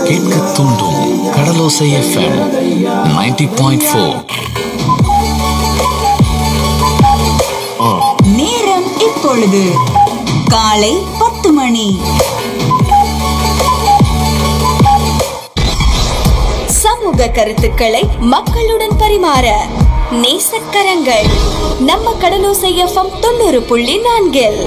கேட்க தூண்டும் கடலோசை FM 90.4 point four நேரம் இப்பொழுது காலை பத்து மணி சமூக கருத்துக்களை மக்களுடன் பரிமாற நேசக்கரங்கள் நம்ம கடலோசை எஃப்எம் தொண்ணூறு புள்ளி நான்கில்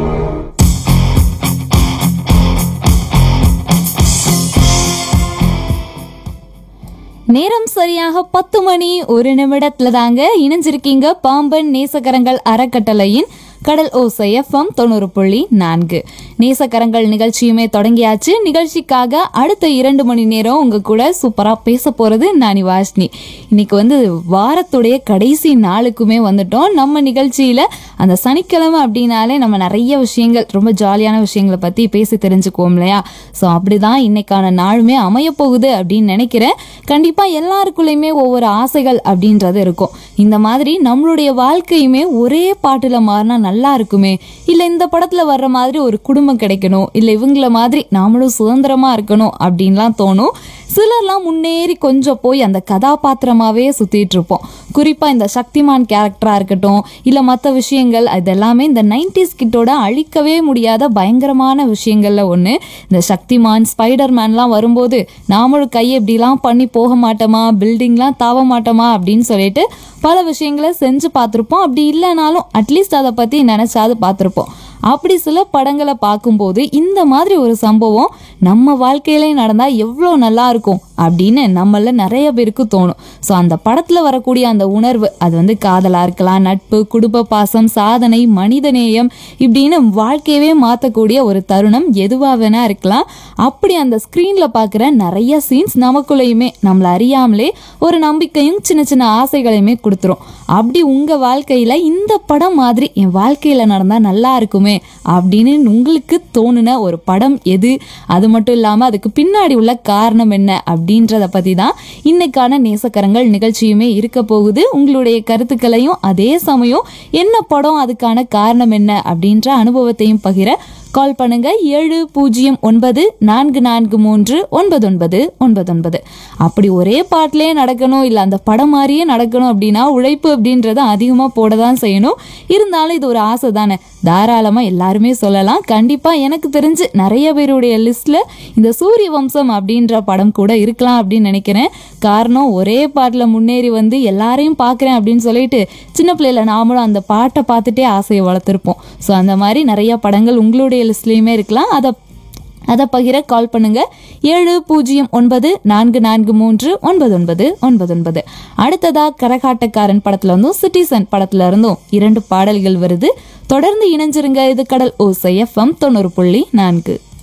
நேரம் சரியாக பத்து மணி ஒரு நிமிடத்துல தாங்க இணைஞ்சிருக்கீங்க பாம்பன் நேசகரங்கள் அறக்கட்டளையின் கடல் ஓசை எஃப்எம் தொண்ணூறு புள்ளி நான்கு நேசக்கரங்கள் நிகழ்ச்சியுமே தொடங்கியாச்சு நிகழ்ச்சிக்காக அடுத்த இரண்டு மணி நேரம் உங்க கூட சூப்பரா பேச போறது நானி வாஷ்னி இன்னைக்கு வந்து வாரத்துடைய கடைசி நாளுக்குமே வந்துட்டோம் நம்ம நிகழ்ச்சியில அந்த சனிக்கிழமை அப்படின்னாலே நம்ம நிறைய விஷயங்கள் ரொம்ப ஜாலியான விஷயங்களை பத்தி பேசி தெரிஞ்சுக்குவோம் இல்லையா ஸோ அப்படிதான் இன்னைக்கான நாளுமே அமைய போகுது அப்படின்னு நினைக்கிறேன் கண்டிப்பா எல்லாருக்குள்ளயுமே ஒவ்வொரு ஆசைகள் அப்படின்றது இருக்கும் இந்த மாதிரி நம்மளுடைய வாழ்க்கையுமே ஒரே பாட்டுல மாறினா நல்லா இருக்குமே இல்ல இந்த படத்துல வர்ற மாதிரி ஒரு குடும்பம் கிடைக்கணும் இல்ல இவங்கள மாதிரி நாமளும் சுதந்திரமா இருக்கணும் அப்படின்லாம் தோணும் சிலர்லாம் முன்னேறி கொஞ்சம் போய் அந்த கதாபாத்திரமாவே சுத்திட்டு இருப்போம் குறிப்பா இந்த சக்திமான் கேரக்டரா இருக்கட்டும் இல்ல மற்ற விஷயங்கள் அது எல்லாமே இந்த நைன்டிஸ் கிட்டோட அழிக்கவே முடியாத பயங்கரமான விஷயங்கள்ல ஒண்ணு இந்த சக்திமான் ஸ்பைடர் மேன்லாம் வரும்போது நாமளும் கையை இப்படிலாம் பண்ணி போக மாட்டோமா பில்டிங்லாம் தாவ மாட்டோமா அப்படின்னு சொல்லிட்டு பல விஷயங்களை செஞ்சு பார்த்துருப்போம் அப்படி இல்லைனாலும் அட்லீஸ்ட் அதை பத்தி நினைச்சாது பார்த்துருப்போம் அப்படி சில படங்களை பார்க்கும்போது இந்த மாதிரி ஒரு சம்பவம் நம்ம வாழ்க்கையிலே நடந்தா எவ்வளோ நல்லா இருக்கும் அப்படின்னு நம்மள நிறைய பேருக்கு தோணும் ஸோ அந்த படத்துல வரக்கூடிய அந்த உணர்வு அது வந்து காதலா இருக்கலாம் நட்பு குடும்ப பாசம் சாதனை மனிதநேயம் இப்படின்னு வாழ்க்கையவே மாற்றக்கூடிய ஒரு தருணம் எதுவா வேணா இருக்கலாம் அப்படி அந்த ஸ்க்ரீன்ல பார்க்குற நிறைய சீன்ஸ் நமக்குள்ளேயுமே நம்மள அறியாமலே ஒரு நம்பிக்கையும் சின்ன சின்ன ஆசைகளையுமே கொடுத்துரும் அப்படி உங்க வாழ்க்கையில இந்த படம் மாதிரி என் வாழ்க்கையில நடந்தா நல்லா இருக்குமே அப்படின்னு உங்களுக்கு தோணுன ஒரு படம் எது அது மட்டும் இல்லாம அதுக்கு பின்னாடி உள்ள காரணம் என்ன அப்படின்றத பத்தி தான் இன்னைக்கான நேசக்கரங்கள் நிகழ்ச்சியுமே இருக்க போகுது உங்களுடைய கருத்துக்களையும் அதே சமயம் என்ன படம் அதுக்கான காரணம் என்ன அப்படின்ற அனுபவத்தையும் பகிர கால் பண்ணுங்க ஏழு பூஜ்ஜியம் ஒன்பது நான்கு நான்கு மூன்று ஒன்பது ஒன்பது ஒன்பது ஒன்பது அப்படி ஒரே பாட்டிலே நடக்கணும் இல்லை அந்த படம் மாதிரியே நடக்கணும் அப்படின்னா உழைப்பு அப்படின்றத அதிகமாக போட தான் செய்யணும் இருந்தாலும் இது ஒரு ஆசை தானே தாராளமாக எல்லாருமே சொல்லலாம் கண்டிப்பாக எனக்கு தெரிஞ்சு நிறைய பேருடைய லிஸ்ட்ல இந்த சூரிய வம்சம் அப்படின்ற படம் கூட இருக்கலாம் அப்படின்னு நினைக்கிறேன் காரணம் ஒரே பாட்டில் முன்னேறி வந்து எல்லாரையும் பார்க்குறேன் அப்படின்னு சொல்லிட்டு சின்ன பிள்ளையில நாமளும் அந்த பாட்டை பார்த்துட்டே ஆசையை வளர்த்துருப்போம் ஸோ அந்த மாதிரி நிறைய படங்கள் உங்களுடைய லிஸ்ட்லேயுமே இருக்கலாம் அதை அதை பகிர கால் பண்ணுங்க ஏழு பூஜ்ஜியம் ஒன்பது நான்கு நான்கு மூன்று ஒன்பது ஒன்பது ஒன்பது ஒன்பது அடுத்ததா கரகாட்டக்காரன் படத்துல இருந்தும் சிட்டிசன் படத்துல இருந்தும் இரண்டு பாடல்கள் வருது தொடர்ந்து இணைஞ்சிருங்க இது கடல் ஓசை எஃப்எம் தொண்ணூறு புள்ளி நான்கு